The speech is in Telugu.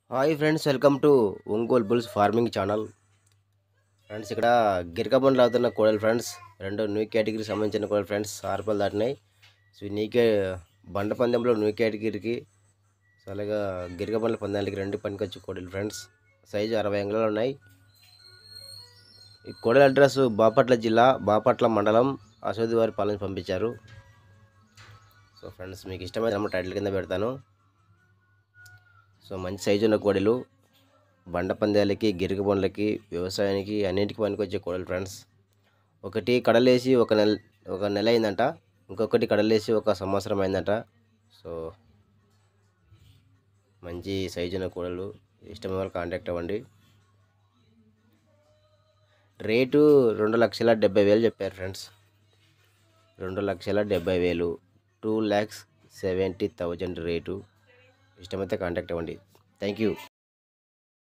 hi friends welcome to Ongole bulls farming channel friends ఇక్కడ గిరకబండ్లు అవుతున్న కోడలు ఫ్రెండ్స్ రెండు న్యూ కేటగిరీకి సంబంధించిన కోడలు ఫ్రెండ్స్ ఆరుపలు దాటినాయి సో ఈ నీకే బండ పందెంలో న్యూ కేటగిరీకి సో అలాగా గిరకబండ్ల పందాలకి రెండు పనికొచ్చి కోడలు ఫ్రెండ్స్ సైజు అరవై అంగుళాలు ఉన్నాయి ఈ కోడల అడ్రస్ బాపట్ల జిల్లా బాపట్ల మండలం అసోది వారి పాలన పంపించారు సో ఫ్రెండ్స్ మీకు ఇష్టమైన నెంబర్ టైటిల్ కింద పెడతాను సో మంచి సైజు ఉన్న కోడలు బండ పందాలకి గిరిక బండ్లకి వ్యవసాయానికి అన్నింటికి పనికొచ్చే కోడలు ఫ్రెండ్స్ ఒకటి కడలేసి ఒక నెల ఒక నెల అయిందంట ఇంకొకటి కడలేసి ఒక సంవత్సరం అయిందంట సో మంచి సైజు ఉన్న కోడలు ఇష్టమైన వాళ్ళు కాంటాక్ట్ అవ్వండి రేటు రెండు లక్షల డెబ్బై వేలు చెప్పారు ఫ్రెండ్స్ రెండు లక్షల డెబ్బై వేలు two lakhs seventy thousand rate ఇష్టమైతే కాంటాక్ట్ అవ్వండి థ్యాంక్ యూ